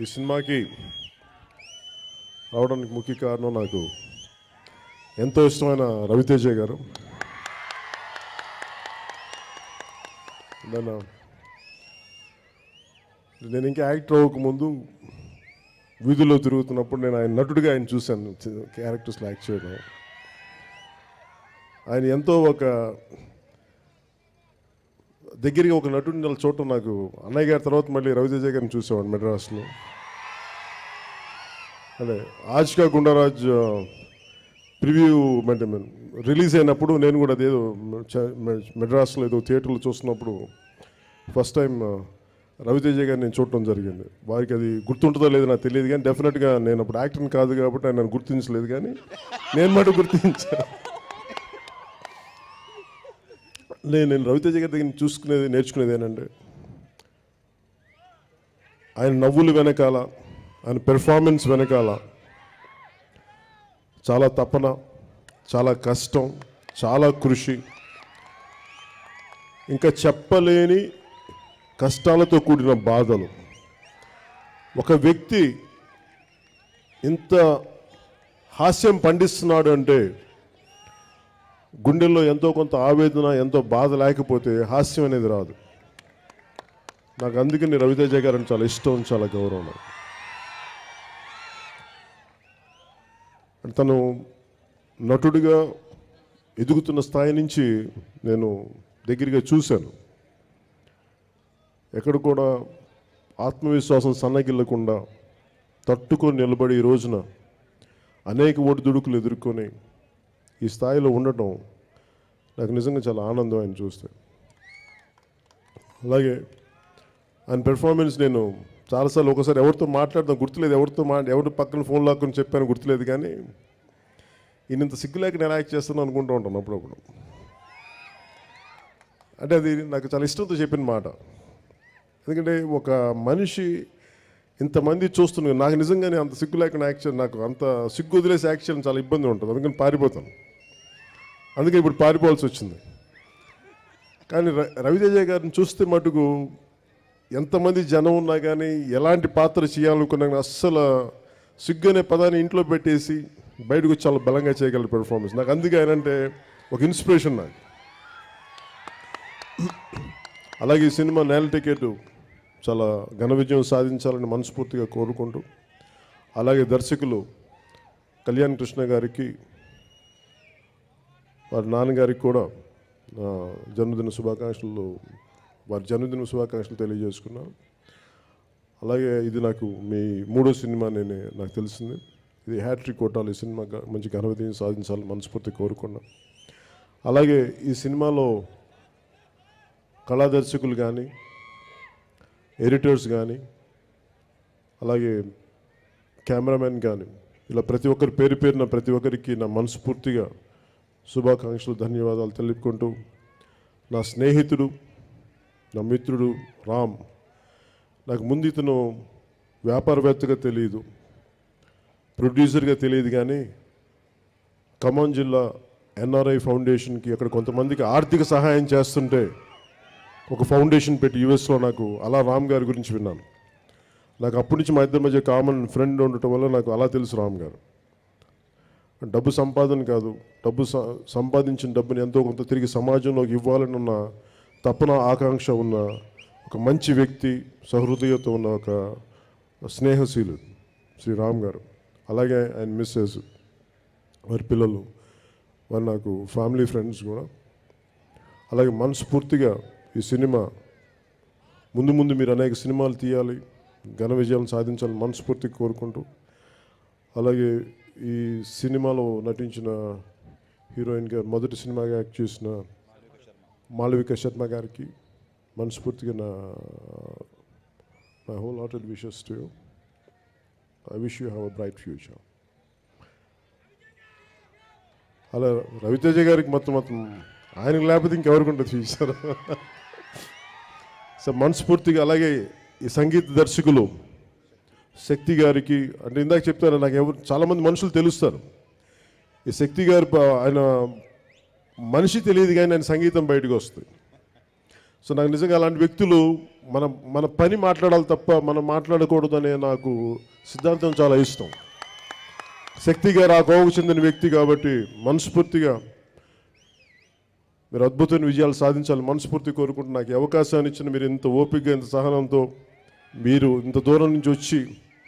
ఈ సినిమాకి రావడానికి ముఖ్య కారణం నాకు ఎంతో ఇష్టమైన రవితేజ గారు నేను నేను ఇంకా యాక్టర్ అవ్వకముందు వీధుల్లో తిరుగుతున్నప్పుడు నేను ఆయన నటుడిగా ఆయన చూశాను క్యారెక్టర్స్లో యాక్ట్ చేయడం ఆయన ఎంతో ఒక దగ్గరికి ఒక నటుడిని ఇలా చూడటం నాకు అన్నయ్య గారి తర్వాత మళ్ళీ రవితేజ గారిని చూసేవాడు మెడ్రాస్లో అదే ఆజ్కా గుండరాజ్ ప్రివ్యూ అంటే రిలీజ్ అయినప్పుడు నేను కూడా అదేదో చ- మె- మెడ్రాస్లో ఏదో థియేటర్లో చూస్తున్నప్పుడు ఫస్ట్ టైం రవితేజ గారిని నేను చూడటం జరిగింది వారికి అది గుర్తుంటుందో లేదో నాకు తెలియదు కానీ డెఫినెట్గా నేను అప్పుడు యాక్టర్ని కాదు కాబట్టి ఆయన నన్ను గుర్తించలేదు కానీ నేను మాట గుర్తించాను నేను నేను రవితేజ గారి దగ్గర చూసుకునేది నేర్చుకునేది ఏంటంటే ఆయన నవ్వులు వెనకాల ఆయన పెర్ఫార్మెన్స్ వెనకాల చాలా తపన చాలా కష్టం చాలా కృషి ఇంకా చెప్పలేని కష్టాలతో కూడిన బాధలు ఒక వ్యక్తి ఇంత హాస్యం పండిస్తున్నాడు అంటే గుండెల్లో ఎంతో కొంత ఆవేదన ఎంతో బాధ లేకపోతే హాస్యం అనేది రాదు నాకు అందుకని రవితేజ గారు అంటే చాలా ఇష్టం చాలా గౌరవం నాకు. అంటే తను నటుడిగా ఎదుగుతున్న స్థాయి నుంచి నేను దగ్గరగా చూశాను ఎక్కడ కూడా ఆత్మవిశ్వాసం సన్నగిల్లకుండా తట్టుకొని నిలబడి ఈ రోజున అనేక ఒడిదుడుకులు ఎదుర్కొని ఈ స్థాయిలో ఉండటం నాకు నిజంగా చాలా ఆనందం ఆయన చూస్తే అలాగే ఆయన పెర్ఫార్మెన్స్ నేను చాలాసార్లు ఒకసారి ఎవరితో మాట్లాడదాం గుర్తులేదు ఎవరితో మా ఎవరి పక్కన ఫోన్ లాక్కుని చెప్పాను గుర్తులేదు కానీ ఈయన ఇంత సిగ్గు లేక నేను యాక్ట్ చేస్తాను అనుకుంటూ ఉంటాను అప్పుడప్పుడు అంటే అది నాకు చాలా ఇష్టంతో చెప్పిన మాట ఎందుకంటే ఒక మనిషి ఇంతమంది చూస్తున్నారు నాకు నిజంగానే అంత సిగ్గు లేకుండా యాక్ట్ చేయడం నాకు అంత సిగ్గు వదిలేసి యాక్ట్ చేయడం చాలా ఇబ్బంది ఉంటుంది అందుకని పారిపోతాను అందుకే ఇప్పుడు పారిపోవాల్సి వచ్చింది కానీ ర- రవితేజ గారిని చూస్తే మటుకు ఎంతమంది జనం ఉన్నా కానీ ఎలాంటి పాత్ర చేయాలనుకున్నా కానీ అస్సలు సిగ్గు అనే పదాన్ని ఇంట్లో పెట్టేసి బయటకు వచ్చి చాలా బలంగా చేయగల పెర్ఫార్మెన్స్ నాకు అందుకే ఆయన అంటే ఒక ఇన్స్పిరేషన్ నాకు అలాగే ఈ సినిమా నేల టికెట్ చాలా ఘన విజయం సాధించాలని మనస్ఫూర్తిగా కోరుకుంటూ అలాగే దర్శకులు కళ్యాణ్ కృష్ణ గారికి వారి నాన్నగారికి కూడా ఆ, జన్మదిన శుభాకాంక్షలు వారి జన్మదిన శుభాకాంక్షలు తెలియజేసుకున్నాను అలాగే ఇది నాకు మీ మూడో సినిమా నేను నాకు తెలిసింది ఇది హ్యాట్రిక్ కొట్టాలి ఈ సినిమా గ- మంచి ఘన విజయం సాధించాలని మనస్ఫూర్తి కోరుకున్నాం అలాగే ఈ సినిమాలో కళాదర్శకులు కానీ ఎడిటర్స్ కానీ అలాగే కెమెరామెన్ కానీ ఇలా ప్రతి ఒక్కరి పేరు పేరున ప్రతి ఒక్కరికి నా మనస్ఫూర్తిగా శుభాకాంక్షలు ధన్యవాదాలు తెలుపుకుంటూ నా స్నేహితుడు నా మిత్రుడు రామ్ నాకు ముందు ఇతను వ్యాపారవేత్తగా తెలియదు ప్రొడ్యూసర్గా తెలియదు కానీ ఖమ్మం జిల్లా ఎన్ఆర్ఐ ఫౌండేషన్కి అక్కడ కొంతమందికి ఆర్థిక సహాయం చేస్తుంటే ఒక ఫౌండేషన్ పెట్టి యూఎస్లో నాకు అలా రామ్ గారి గురించి విన్నాను నాకు అప్పటి నుంచి మా ఇద్దరి మధ్య కామన్ ఫ్రెండ్ ఉండటం వల్ల నాకు అలా తెలుసు రామ్ గారు డబ్బు సంపాదన కాదు డబ్బు స- సంపాదించిన డబ్బుని ఎంతో కొంత తిరిగి సమాజంలోకి ఇవ్వాలని ఉన్న తపన ఆకాంక్ష ఉన్న ఒక మంచి వ్యక్తి సహృదయత ఉన్న ఒక స్నేహశీలుడు శ్రీ రామ్ గారు అలాగే ఆయన మిస్సెస్ వారి పిల్లలు వారు నాకు ఫ్యామిలీ ఫ్రెండ్స్ కూడా అలాగే మనస్ఫూర్తిగా ఈ సినిమా ముందు ముందు మీరు అనేక సినిమాలు తీయాలి ఘన విజయాలను సాధించాలని మనస్ఫూర్తిగా కోరుకుంటూ అలాగే ఈ సినిమాలో నటించిన హీరోయిన్ గారు మొదటి సినిమాగా యాక్ట్ చేసిన మాళవిక శర్మ గారికి మనస్ఫూర్తిగా నా my wholehearted wishes to I wish you have a bright future అలా రవితేజ గారికి మొత్తం మొత్తం ఆయనకు లేకపోతే ఇంకెవరికి ఉంటుంది ఫ్యూచర్ సో మనస్ఫూర్తిగా అలాగే ఈ సంగీత దర్శకులు శక్తి గారికి అంటే ఇందాక చెప్తాను నాకు ఎవరు చాలామంది మనుషులు తెలుస్తారు ఈ శక్తి గారు ప- ఆయన మనిషి తెలియదు కానీ ఆయన సంగీతం బయటకు వస్తుంది సో నాకు నిజంగా అలాంటి వ్యక్తులు మన మన పని మాట్లాడాలి తప్ప మనం మాట్లాడకూడదనే నాకు సిద్ధాంతం చాలా ఇష్టం శక్తి గారు ఆ కోవకు చెందిన వ్యక్తి కాబట్టి మనస్ఫూర్తిగా మీరు అద్భుతమైన విజయాలు సాధించాలి మనస్ఫూర్తి కోరుకుంటూ నాకు ఈ అవకాశాన్ని ఇచ్చిన మీరు ఇంత ఓపికగా ఇంత సహనంతో మీరు ఇంత దూరం నుంచి వచ్చి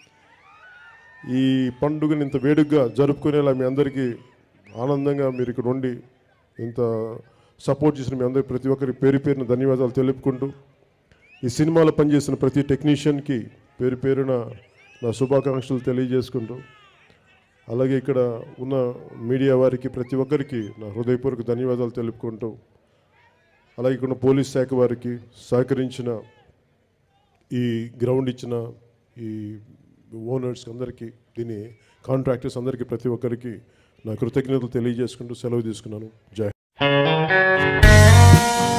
ఈ పండుగని ఇంత వేడుకగా జరుపుకునేలా మీ అందరికీ ఆనందంగా మీరు ఇక్కడ ఉండి ఇంత సపోర్ట్ చేసిన మీ అందరికి ప్రతి ఒక్కరికి పేరు పేరున ధన్యవాదాలు తెలుపుకుంటూ ఈ సినిమాలో పనిచేసిన ప్రతి టెక్నీషియన్కి పేరు పేరున నా శుభాకాంక్షలు తెలియజేసుకుంటూ అలాగే ఇక్కడ ఉన్న మీడియా వారికి ప్రతి ఒక్కరికి నా హృదయపూర్వక ధన్యవాదాలు తెలుపుకుంటూ అలాగే ఇక్కడ ఉన్న పోలీస్ శాఖ వారికి సహకరించిన ఈ గ్రౌండ్ ఇచ్చిన ఈ ఓనర్స్ అందరికీ దీని కాంట్రాక్టర్స్ అందరికీ ప్రతి ఒక్కరికి నా కృతజ్ఞతలు తెలియజేసుకుంటూ సెలవు తీసుకున్నాను జై